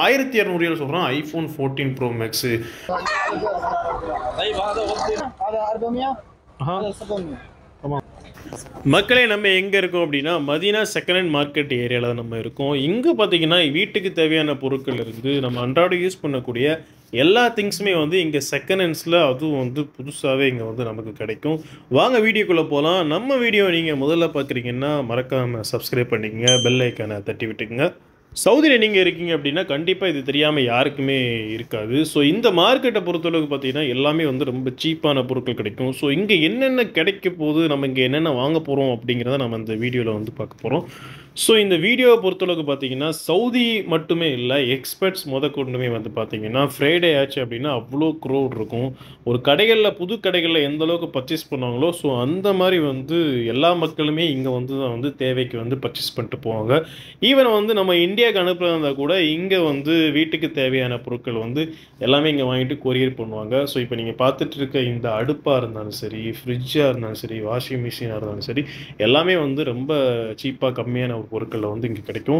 ஆயிரத்தி இரநூறு ரியால் சொல்கிறான் ஐஃபோன் ஃபோர்டீன் ப்ரோ மேக்ஸு طيب هذا وقتي هذا 400 ها هذا 700 تمام மக்களே நம்ம எங்கே இருக்கோம் அப்படின்னா மதீனா செகண்ட் ஹேண்ட் மார்க்கெட் ஏரியாவில் தான் நம்ம இருக்கோம் இங்கே பார்த்தீங்கன்னா வீட்டுக்கு தேவையான பொருட்கள் இருந்து நம்ம அன்றாடம் யூஸ் பண்ணக்கூடிய எல்லா திங்ஸுமே வந்து இங்கே செகண்ட் ஹேண்ட்ஸில் அதுவும் வந்து புதுசாகவே இங்கே வந்து நமக்கு கிடைக்கும் வாங்க வீடியோக்குள்ளே போகலாம் நம்ம வீடியோ நீங்கள் முதல்ல பார்க்குறீங்கன்னா மறக்காமல் சப்ஸ்கிரைப் பண்ணிக்கங்க பெல் ஐக்கானை தட்டி விட்டுக்குங்க சவுதியில் நீங்கள் இருக்கீங்க அப்படின்னா கண்டிப்பாக இது தெரியாமல் யாருக்குமே இருக்காது ஸோ இந்த மார்க்கெட்டை பொறுத்தளவுக்கு பார்த்தீங்கன்னா எல்லாமே வந்து ரொம்ப சீப்பான பொருட்கள் கிடைக்கும் ஸோ இங்கே என்னென்ன கிடைக்க போகுது நம்ம இங்கே என்னென்ன வாங்க போகிறோம் அப்படிங்கிறத நம்ம இந்த வீடியோவில் வந்து பார்க்க போகிறோம் ஸோ இந்த வீடியோவை பொறுத்தளவுக்கு பார்த்தீங்கன்னா சவுதி மட்டுமே இல்லை எக்ஸ்பர்ட்ஸ் முத கொண்டுமே வந்து பார்த்தீங்கன்னா ஃப்ரைடே ஆச்சு அப்படின்னா அவ்வளோ க்ரோட் இருக்கும் ஒரு கடைகளில் புது கடைகளில் எந்த அளவுக்கு பர்ச்சேஸ் பண்ணுவாங்களோ ஸோ அந்த மாதிரி வந்து எல்லா மக்களுமே இங்கே வந்து தான் வந்து தேவைக்கு வந்து பர்ச்சேஸ் பண்ணிட்டு போவாங்க ஈவன் வந்து நம்ம இந்தியாவுக்கு அனுப்புறதா இருந்தால் கூட இங்கே வந்து வீட்டுக்கு தேவையான பொருட்கள் வந்து எல்லாமே இங்கே வாங்கிட்டு கொரியர் பண்ணுவாங்க ஸோ இப்போ நீங்கள் பார்த்துட்டு இருக்க இந்த அடுப்பாக இருந்தாலும் சரி ஃப்ரிட்ஜாக இருந்தாலும் சரி வாஷிங் மிஷினாக இருந்தாலும் சரி எல்லாமே வந்து ரொம்ப சீப்பாக கம்மியான ஒரு பொருட்களில் வந்து இங்கே கிடைக்கும்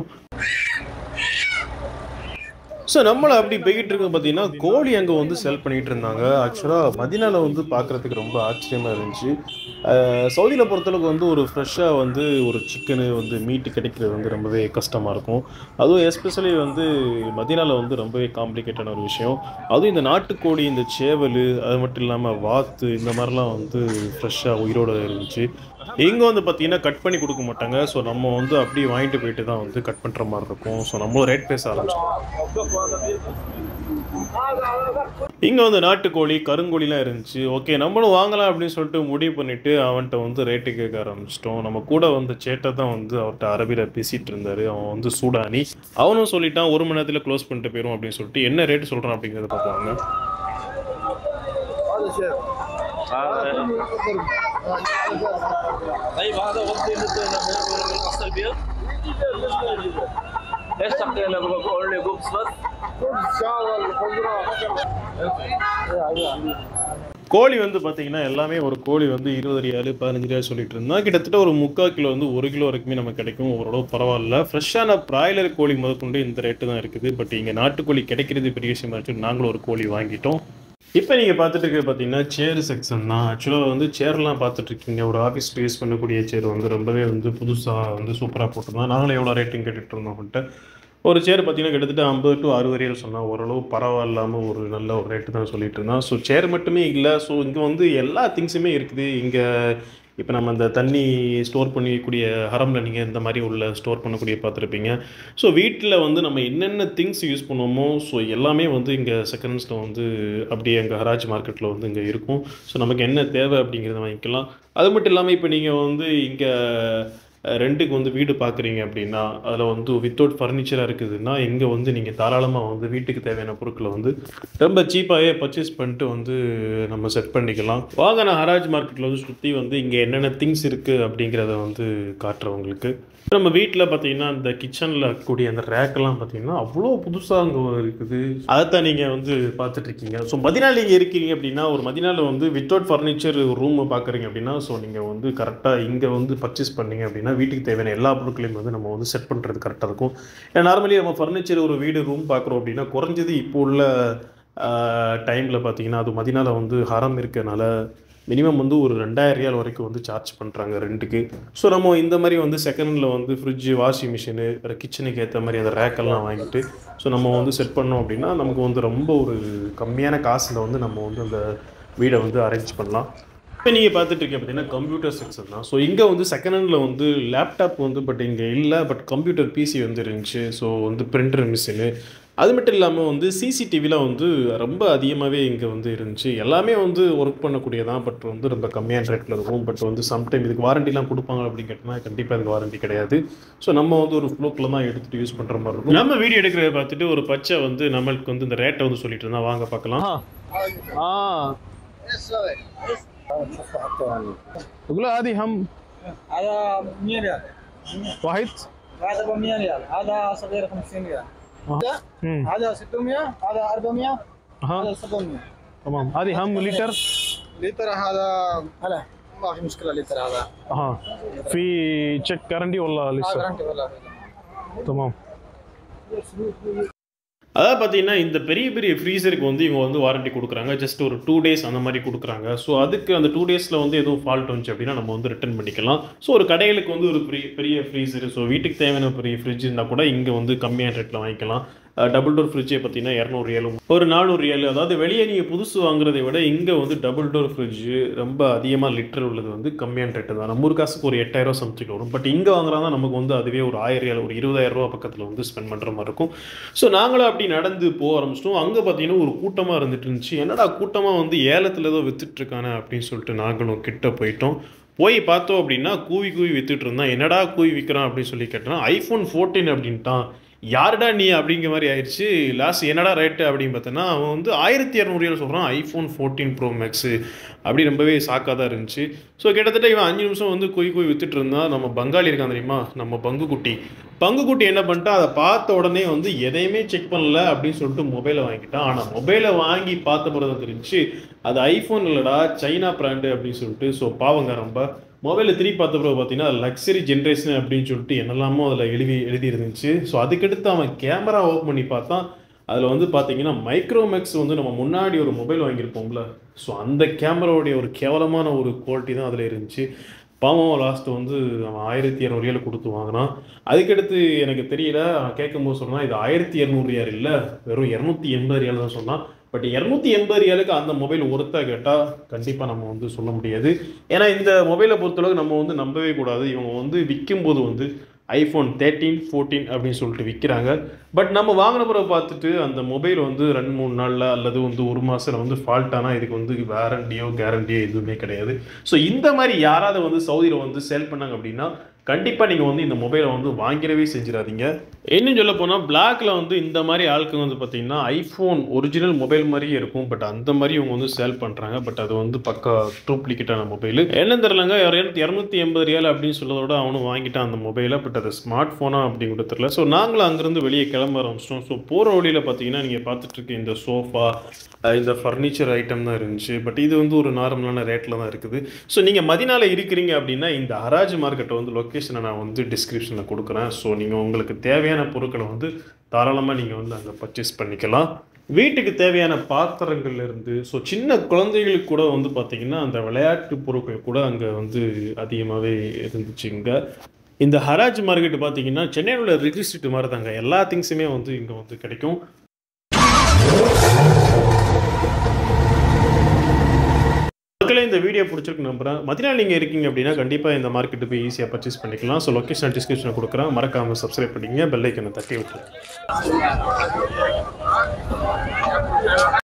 ஸோ நம்மளை அப்படி போய்கிட்டு இருக்க பார்த்தீங்கன்னா கோழி அங்கே வந்து செல் பண்ணிகிட்டு இருந்தாங்க ஆக்சுவலாக மதினாவில் வந்து பார்க்குறதுக்கு ரொம்ப ஆச்சரியமாக இருந்துச்சு அஹ் சவுதியில் பொறுத்தளவுக்கு வந்து ஒரு ஃப்ரெஷ்ஷாக வந்து ஒரு சிக்கனு வந்து மீட்டு கிடைக்கிறது வந்து ரொம்பவே கஷ்டமாக இருக்கும் அதுவும் எஸ்பெஷலி வந்து மதினாவில் வந்து ரொம்பவே காம்ப்ளிகேட்டான ஒரு விஷயம் அதுவும் இந்த நாட்டுக்கோழி இந்த சேவல் அது மட்டும் இல்லாமல் வாத்து இந்த மாதிரிலாம் வந்து ஃப்ரெஷ்ஷாக உயிரோடு இருந்துச்சு இங்கே வந்து பார்த்தீங்கன்னா கட் பண்ணி கொடுக்க மாட்டாங்க ஸோ நம்ம வந்து அப்படியே வாங்கிட்டு போயிட்டு தான் வந்து கட் பண்ணுற மாதிரி இருக்கும் ஸோ நம்மளும் ரேட் பேச ஆரம்பிச்சோம் இங்கே வந்து நாட்டுக்கோழி கருங்கோழிலாம் இருந்துச்சு ஓகே நம்மளும் வாங்கலாம் அப்படின்னு சொல்லிட்டு முடிவு பண்ணிட்டு அவன்கிட்ட வந்து ரேட்டு கேட்க ஆரம்பிச்சிட்டோம் நம்ம கூட வந்த சேட்டை தான் வந்து அவர்கிட்ட அரபியில் பேசிகிட்டு இருந்தார் அவன் வந்து சூடானி அவனும் சொல்லிட்டான் ஒரு மணி நேரத்தில் க்ளோஸ் பண்ணிட்டு போயிடும் அப்படின்னு சொல்லிட்டு என்ன ரேட்டு சொல்கிறான் அப்படிங்கிறத பார்ப்பாங்க هذا شيء طيب هذا وقتي مثل القص البيض ايش تقي له اونلي بوكس بس شاول خضره கோழி வந்து பார்த்தீங்கன்னா எல்லாமே ஒரு கோழி வந்து இருபது ரியாலு பதினஞ்சு ரியால் சொல்லிட்டு இருந்தா கிட்டத்தட்ட ஒரு முக்கால் கிலோ வந்து ஒரு கிலோ வரைக்குமே நமக்கு கிடைக்கும் ஓரளவு பரவாயில்ல ஃப்ரெஷ்ஷான பிராய்லர் கோழி முதற்கொண்டு இந்த ரேட்டு தான் இருக்குது பட் இங்கே நாட்டுக்கோழி கிடைக்கிறது பெரிய விஷயமா இருந்துச்சு நாங்களும் ஒரு கோழி வாங்கிட்டோம் இப்போ நீங்கள் பார்த்துட்டு இருக்க பார்த்தீங்கன்னா சேர் செக்ஷன் தான் ஆக்சுவலாக வந்து சேர்லாம் பார்த்துட்டு இருக்கீங்க ஒரு ஆஃபீஸ் யூஸ் பண்ணக்கூடிய சேர் வந்து ரொம்பவே வந்து புதுசாக வந்து சூப்பராக போட்டிருந்தோம் நாங்களும் எவ்வளோ ரேட்டுன்னு கேட்டுட்டு இருந்தோம் அவன்கிட்ட ஒரு சேர் பார்த்தீங்கன்னா கிட்டத்தட்ட ஐம்பது டு அறுபது வரையில் சொன்னால் ஓரளவு பரவாயில்லாமல் ஒரு நல்ல ஒரு ரேட்டு தான் சொல்லிட்டு இருந்தான் ஸோ சேர் மட்டுமே இல்லை ஸோ இங்கே வந்து எல்லா திங்ஸுமே இருக்குது இங்கே இப்போ நம்ம அந்த தண்ணி ஸ்டோர் பண்ணிக்கூடிய ஹரமில் நீங்கள் இந்த மாதிரி உள்ள ஸ்டோர் பண்ணக்கூடிய பார்த்துருப்பீங்க ஸோ வீட்டில் வந்து நம்ம என்னென்ன திங்ஸ் யூஸ் பண்ணுவோமோ ஸோ எல்லாமே வந்து இங்கே செகண்ட்ஸில் வந்து அப்படியே எங்கள் ஹராஜ் மார்க்கெட்டில் வந்து இங்கே இருக்கும் ஸோ நமக்கு என்ன தேவை அப்படிங்கிறத வாங்கிக்கலாம் அது மட்டும் இல்லாமல் இப்போ நீங்கள் வந்து இங்கே ரெண்டுக்கு வந்து வீடு பார்க்குறீங்க அப்படின்னா அதில் வந்து வித்தவுட் ஃபர்னிச்சராக இருக்குதுன்னா இங்கே வந்து நீங்கள் தாராளமாக வந்து வீட்டுக்கு தேவையான பொருட்களை வந்து ரொம்ப சீப்பாகவே பர்ச்சேஸ் பண்ணிட்டு வந்து நம்ம செட் பண்ணிக்கலாம் வாங்க நான் ஹராஜ் மார்க்கெட்டில் வந்து சுற்றி வந்து இங்கே என்னென்ன திங்ஸ் இருக்குது அப்படிங்கிறத வந்து காட்டுறேன் உங்களுக்கு நம்ம வீட்டில் பார்த்தீங்கன்னா இந்த கிச்சனில் இருக்கக்கூடிய அந்த ரேக்கெல்லாம் பார்த்தீங்கன்னா அவ்வளோ புதுசாக அங்கே இருக்குது அதைத்தான் நீங்கள் வந்து பார்த்துட்டு இருக்கீங்க ஸோ மதினால நீங்கள் இருக்கீங்க அப்படின்னா ஒரு மதினால வந்து வித்தவுட் ஃபர்னிச்சர் ரூம் பார்க்குறீங்க அப்படின்னா ஸோ நீங்கள் வந்து கரெக்டாக இங்கே வந்து பர்ச்சேஸ் பண்ணீங்க அப்படின்னா வீட்டுக்கு தேவையான எல்லா பொருட்களையும் வந்து நம்ம வந்து செட் பண்ணுறது கரெக்டாக இருக்கும் ஏன்னா நார்மலி நம்ம ஃபர்னிச்சர் ஒரு வீடு ரூம் பார்க்குறோம் அப்படின்னா குறைஞ்சது இப்போ உள்ள டைமில் பார்த்தீங்கன்னா அது மதினால வந்து ஹரம் இருக்கனால மினிமம் வந்து ஒரு ரெண்டாயிரம் ரியால் வரைக்கும் வந்து சார்ஜ் பண்ணுறாங்க ரெண்டுக்கு ஸோ நம்ம இந்த மாதிரி வந்து செகண்டில் வந்து ஃப்ரிட்ஜு வாஷிங் மிஷினு கிச்சனுக்கு ஏற்ற மாதிரி அந்த ரேக்கெல்லாம் வாங்கிட்டு ஸோ நம்ம வந்து செட் பண்ணோம் அப்படின்னா நமக்கு வந்து ரொம்ப ஒரு கம்மியான காசில் வந்து நம்ம வந்து அந்த வீடை வந்து அரேஞ்ச் பண்ணலாம் இப்போ நீங்கள் பார்த்துட்டு இருக்கீங்க பார்த்தீங்கன்னா கம்ப்யூட்டர் செக்ஷன் தான் ஸோ இங்கே வந்து செகண்ட் ஹேண்டில் வந்து லேப்டாப் வந்து பட் இங்கே இல்லை பட் கம்ப்யூட்டர் பிசி வந்து இருந்துச்சு ஸோ வந்து பிரிண்டர் மிஷினு அது மட்டும் இல்லாமல் வந்து சிசிடிவிலாம் வந்து ரொம்ப அதிகமாகவே இங்கே வந்து இருந்துச்சு எல்லாமே வந்து ஒர்க் பண்ணக்கூடியதான் பட் வந்து ரொம்ப கம்மியான ரேட்டில் இருக்கும் பட் வந்து சம்டைம் இதுக்கு வாரண்டிலாம் கொடுப்பாங்க அப்படின்னு கேட்டோம்னா கண்டிப்பாக இதுக்கு வாரண்டி கிடையாது ஸோ நம்ம வந்து ஒரு ஃப்ளோக்கில் தான் எடுத்துகிட்டு யூஸ் பண்ணுற மாதிரி இருக்கும் நம்ம வீடியோ எடுக்கிறத பார்த்துட்டு ஒரு பச்சை வந்து நம்மளுக்கு வந்து இந்த ரேட்டை வந்து சொல்லிட்டு இருந்தா வாங்க பார்க்கலாம் اه ايش هذا؟ يقول له هذه هم هذا 100 ريال واحد هذا 400 ريال هذا صغير 50 ريال مم. هذا 600 هذا 400 اها هذا 700 تمام هذه هم لتر لتر هذا هلا ما في مشكله لتر هذا اها في تشيك كارندي ولا ما لسه جرانتي ولا تمام அதாவது பார்த்தீங்கன்னா இந்த பெரிய பெரிய ஃப்ரீசருக்கு வந்து இவங்க வந்து வாரண்டி கொடுக்குறாங்க ஜஸ்ட் ஒரு டூ டேஸ் அந்த மாதிரி கொடுக்குறாங்க ஸோ அதுக்கு அந்த டூ டேஸில் வந்து எதுவும் ஃபால்ட் வந்துச்சு அப்படின்னா நம்ம வந்து ரிட்டர்ன் பண்ணிக்கலாம் ஸோ ஒரு கடைகளுக்கு வந்து ஒரு பெரிய பெரிய ஃப்ரீசர் ஸோ வீட்டுக்கு தேவையான பெரிய ஃப்ரிட்ஜ் இருந்தால் கூட இங்கே வந்து கம்மியான ரேட்டில் வாங்கிக்கலாம் டபுள் டோர் ஃப்ரிட்ஜே பார்த்தீங்கன்னா இரநூறு ரியலும் ஒரு நானூறு ரியல் அதாவது வெளியே நீங்கள் புதுசு வாங்குறதை விட இங்கே வந்து டபுள் டோர் ஃப்ரிட்ஜு ரொம்ப அதிகமாக லிட்டர் உள்ளது வந்து கம்மியான ரேட்டு தான் நம்ம ஊர் காசுக்கு ஒரு எட்டாயிரம் சம்திங் வரும் பட் இங்கே வாங்குறதா நமக்கு வந்து அதுவே ஒரு ஆயிரம் ரியல் ஒரு இருபதாயிரம் ரூபா பக்கத்தில் வந்து ஸ்பெண்ட் பண்ணுற மாதிரி இருக்கும் ஸோ நாங்களும் அப்படி நடந்து போக ஆரம்பிச்சிட்டோம் அங்கே பார்த்தீங்கன்னா ஒரு கூட்டமாக இருந்துட்டு இருந்துச்சு என்னடா கூட்டமாக வந்து ஏலத்தில் ஏதோ வித்துட்ருக்கானே அப்படின்னு சொல்லிட்டு நாங்களும் கிட்ட போயிட்டோம் போய் பார்த்தோம் அப்படின்னா கூவி கூவி வித்துட்டு இருந்தான் என்னடா கூவி விற்கிறான் அப்படின்னு சொல்லி கேட்டான் ஐஃபோன் ஃபோர்டீன் அப்படின்ட்டான் யாருடா நீ அப்படிங்கிற மாதிரி ஆயிடுச்சு லாஸ்ட் என்னடா ரேட்டு அப்படின்னு பார்த்தோன்னா அவன் வந்து ஆயிரத்தி இரநூறு சொல்கிறான் ஐஃபோன் ஃபோர்டீன் ப்ரோ மேக்ஸு அப்படி ரொம்பவே சாக்காக தான் இருந்துச்சு ஸோ கிட்டத்தட்ட இவன் அஞ்சு நிமிஷம் வந்து குய் குய் வித்துட்டு இருந்தான் நம்ம பங்காளி இருக்கான் தெரியுமா நம்ம பங்கு குட்டி பங்கு குட்டி என்ன பண்ணிட்டா அதை பார்த்த உடனே வந்து எதையுமே செக் பண்ணல அப்படின்னு சொல்லிட்டு மொபைலை வாங்கிட்டான் ஆனால் மொபைலை வாங்கி பார்த்த பிறகு தான் தெரிஞ்சு அது ஐஃபோன் இல்லைடா சைனா பிராண்டு அப்படின்னு சொல்லிட்டு ஸோ பாவங்க ரொம்ப மொபைலில் திருப்பி பார்த்த பிறகு பார்த்தீங்கன்னா லக்ஸரி ஜென்ரேஷன் அப்படின்னு சொல்லிட்டு என்னெல்லாமோ அதில் எழுதி எழுதி இருந்துச்சு ஸோ அதுக்கடுத்து அவன் கேமரா ஓப்பன் பண்ணி பார்த்தான் அதில் வந்து பார்த்தீங்கன்னா மைக்ரோமேக்ஸ் வந்து நம்ம முன்னாடி ஒரு மொபைல் வாங்கியிருப்போம்ல ஸோ அந்த கேமராவுடைய ஒரு கேவலமான ஒரு குவாலிட்டி தான் அதில் இருந்துச்சு பாவம் லாஸ்ட்டு வந்து அவன் ஆயிரத்தி இரநூறு ரியால் கொடுத்து வாங்கினான் அதுக்கடுத்து எனக்கு தெரியல அவன் கேட்கும்போது சொன்னான் இது ஆயிரத்தி இரநூறு ரியால் இல்லை வெறும் இரநூத்தி எண்பது ரியால் தான் சொன்னான் பட் இரநூத்தி எண்பது ரியாலுக்கு அந்த மொபைல் ஒருத்தா கேட்டால் கண்டிப்பாக நம்ம வந்து சொல்ல முடியாது ஏன்னா இந்த மொபைலை பொறுத்தளவுக்கு நம்ம வந்து நம்பவே கூடாது இவங்க வந்து விற்கும்போது வந்து ஐஃபோன் தேர்ட்டீன் ஃபோர்டீன் அப்படின்னு சொல்லிட்டு விற்கிறாங்க பட் நம்ம வாங்கின பிறகு பார்த்துட்டு அந்த மொபைல் வந்து ரெண்டு மூணு நாளில் அல்லது வந்து ஒரு மாதத்தில் வந்து ஃபால்ட் ஆனால் இதுக்கு வந்து வாரண்டியோ கேரண்டியோ எதுவுமே கிடையாது ஸோ இந்த மாதிரி யாராவது வந்து சவுதியில் வந்து சேல் பண்ணாங்க அப்படின்னா கண்டிப்பாக நீங்கள் வந்து இந்த மொபைலை வந்து வாங்கிடவே செஞ்சிடாதீங்க இன்னும் சொல்ல போனால் பிளாக்ல வந்து இந்த மாதிரி ஆளுக்கு வந்து பார்த்தீங்கன்னா ஐஃபோன் ஒரிஜினல் மொபைல் மாதிரியே இருக்கும் பட் அந்த மாதிரி இவங்க வந்து சேல் பண்ணுறாங்க பட் அது வந்து பக்கா டூப்ளிகேட்டான மொபைல் என்ன தெரிலங்க இரநூத்தி எண்பது ரியால் அப்படின்னு சொல்றதோட அவனும் வாங்கிட்டான் அந்த மொபைலை பட் அது ஸ்மார்ட் ஃபோனா அப்படிங்கிறது தெரியல ஸோ நாங்களும் அங்கேருந்து வெளியே கிளம்ப ஆரம்பிச்சிட்டோம் ஸோ போகிற வழியில் பார்த்தீங்கன்னா நீங்கள் பார்த்துட்டு இருக்க இந்த சோஃபா இந்த ஃபர்னிச்சர் ஐட்டம் தான் இருந்துச்சு பட் இது வந்து ஒரு நார்மலான ரேட்டில் தான் இருக்குது ஸோ நீங்கள் மதினால இருக்கிறீங்க அப்படின்னா இந்த ஹராஜ் மார்க்கெட்டை வந்து லொக்கேஷனை நான் வந்து டிஸ்கிரிப்ஷனில் கொடுக்குறேன் ஸோ நீங்கள் உங்களுக்கு தேவையான பொருட்களை வந்து தாராளமாக நீங்கள் வந்து அங்கே பர்ச்சேஸ் பண்ணிக்கலாம் வீட்டுக்கு தேவையான பாத்திரங்கள்ல இருந்து ஸோ சின்ன குழந்தைகளுக்கு கூட வந்து பார்த்தீங்கன்னா அந்த விளையாட்டு பொருட்கள் கூட அங்கே வந்து அதிகமாகவே இருந்துச்சுங்க இந்த ஹராஜ் மார்க்கெட் பார்த்தீங்கன்னா சென்னையில் உள்ள ரிஜிஸ்ட்ரிட் மாதிரி தாங்க எல்லா திங்ஸுமே வந்து இங்கே வந்து கிடைக்கும் மக்களே இந்த வீடியோ பிடிச்சிருக்கு நம்புறேன் மதினா நீங்கள் இருக்கீங்க அப்படின்னா கண்டிப்பாக இந்த மார்க்கெட்டு போய் ஈஸியாக பர்ச்சேஸ் பண்ணிக்கலாம் ஸோ லொக்கேஷன் டிஸ்கிரிப்ஷனில் கொடுக்குறேன் மறக்காமல் சப்ஸ்கிரைப் பண்ணிங்க பெல் ஐக்கனை தட்டி விட்டுருங்க